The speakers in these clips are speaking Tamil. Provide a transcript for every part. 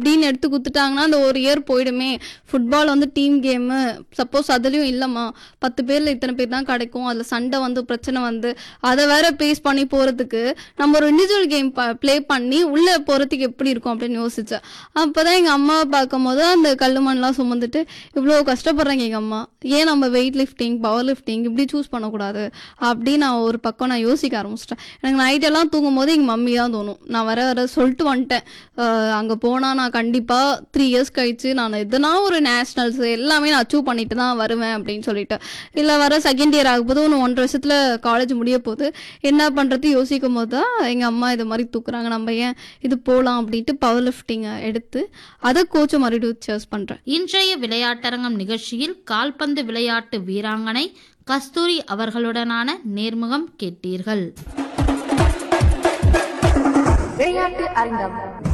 அப்படின்னு எடுத்து கொடுத்துட்டாங்கன்னா அந்த ஒரு இயர் போயிடுமே ஃபுட்பால் வந்து டீம் கேமு சப்போஸ் அதுலேயும் இல்லைம்மா பத்து பேரில் இத்தனை பேர் தான் கிடைக்கும் அதில் சண்டை வந்து பிரச்சனை வந்து அதை வேற பேஸ் பண்ணி போகிறதுக்கு நம்ம ஒரு இண்டிவிஜுவல் கேம் ப்ளே பண்ணி உள்ளே போகிறதுக்கு எப்படி இருக்கும் அப்படின்னு யோசித்தேன் அப்போ தான் எங்கள் அம்மாவை பார்க்கும்போது அந்த கல்லு மண்லாம் சுமந்துட்டு இவ்வளோ கஷ்டப்படுறாங்க எங்கள் அம்மா ஏன் நம்ம வெயிட் லிஃப்டிங் பவர் லிஃப்டிங் இப்படி சூஸ் பண்ணக்கூடாது அப்படின்னு நான் ஒரு பக்கம் நான் யோசிக்க ஆரம்பிச்சிட்டேன் எனக்கு நைட்டெல்லாம் தூங்கும் போது எங்கள் மம்மி தான் தோணும் நான் வர வர சொல்லிட்டு வந்துட்டேன் அங்கே போனால் நான் கண்டிப்பாக த்ரீ இயர்ஸ் கழிச்சு நான் எதுனா ஒரு நேஷ்னல்ஸ் எல்லாமே நான் அச்சீவ் பண்ணிட்டு தான் வருவேன் அப்படின்னு சொல்லிட்டு இல்லை வர செகண்ட் இயர் ஆகும்போது ஒன்று ஒன்றரை வருஷத்தில் காலேஜ் முடிய போகுது என்ன பண்ணுறது யோசிக்கும் போது தான் எங்கள் அம்மா இது மாதிரி தூக்குறாங்க நம்ம ஏன் இது போகலாம் அப்படின்ட்டு பவர் லிஃப்டிங்கை எடுத்து அதை கோச்சை மறுபடியும் சர்ச் பண்ணுறேன் இன்றைய விளையாட்டரங்கம் நிகழ்ச்சியில் கால்பந்து விளையாட்டு வீராங்கனை கஸ்தூரி அவர்களுடனான நேர்முகம் கேட்டீர்கள் விளையாட்டு அரங்கம்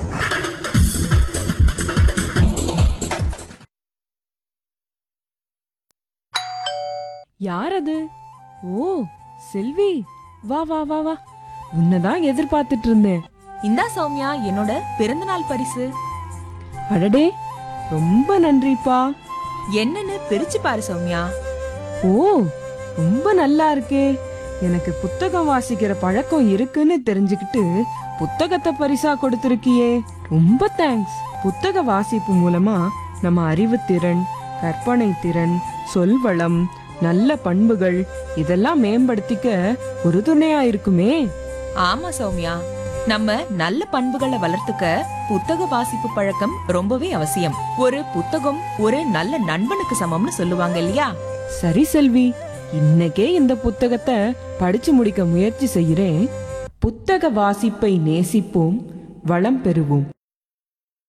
யார் அது ஓ செல்வி வா வா வா வா உன்னதான் எதிர்பார்த்துட்டு இருந்தேன் இந்தா சௌமியா என்னோட பிறந்தநாள் பரிசு அடடே ரொம்ப நன்றிப்பா என்னன்னு பிரிச்சு பாரு சௌமியா ஓ ரொம்ப நல்லா இருக்கே எனக்கு புத்தகம் வாசிக்கிற பழக்கம் இருக்குன்னு தெரிஞ்சுக்கிட்டு புத்தகத்தை பரிசா கொடுத்திருக்கியே ரொம்ப தேங்க்ஸ் புத்தக வாசிப்பு மூலமா நம்ம அறிவுத்திறன் கற்பனை திறன் சொல்வளம் நல்ல பண்புகள் இதெல்லாம் மேம்படுத்திக்க ஒரு துணையா இருக்குமே ஆமா சௌமியா நம்ம நல்ல பண்புகளை வளர்த்துக்க புத்தக வாசிப்பு பழக்கம் ரொம்பவே அவசியம் ஒரு புத்தகம் ஒரு நல்ல நண்பனுக்கு சமம்னு சொல்லுவாங்க இல்லையா சரி செல்வி இன்னைக்கே இந்த புத்தகத்தை படிச்சு முடிக்க முயற்சி செய்கிறேன் புத்தக வாசிப்பை நேசிப்போம் வளம் பெறுவோம்